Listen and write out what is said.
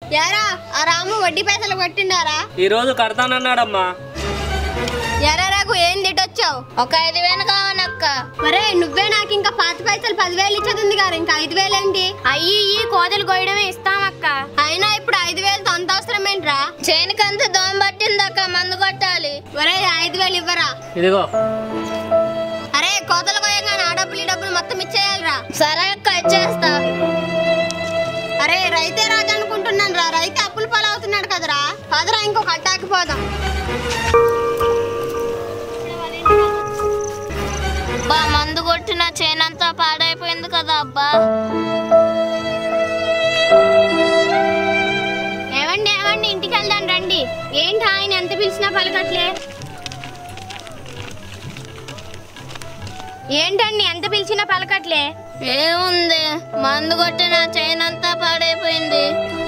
ఎరా ఆ రాము వడ్డీ పైసలు కొట్టిండారా ఈ రోజు కడతానన్నాడమ్మా ఎరా రాకు ఏం తిట్టొచ్చావు ఒక ఐదు వేలు కావనక్క ఒరే నువ్వే నాకు ఇంకా పాత పైసలు పదివేలు ఇచ్చేది గారు ఇంకా ఐదు వేలు ఏంటి అయ్యి ఈ కోతలు కొయ్యడమే ఇస్తామక్క అయినా ఇప్పుడు ఐదు వేలు అంత అవసరం ఏంట్రా చేనుకంత దోమ పట్టిందక్క మందు కొట్టాలి ఒరే ఐదు వేలు ఇవ్వరా ఇదిగో అరే కోతలు కోయగానే ఆ డబ్బులు ఈ డబ్బులు మొత్తం ఇచ్చేయాలిరా సరే అక్క ఇచ్చేస్తా అరే రైతే రాజు అనుకుంటున్నాను రా రైతే అప్పులు పాలవుతున్నాడు కదరా పదరా ఇంకొక అట్టాకి పోదాం అబ్బా మందు కొట్టిన చేనంతా పాడైపోయింది కదా అబ్బా ఏమండి ఏమండి ఇంటికి వెళ్దాం రండి ఏంటి ఆయన ఎంత పిలిచినా పలకట్లే ఏంటండి ఎంత పిలిచినా పలకట్లే ఏముంది మందు కొట్టిన చేనంతా పాడైపోయింది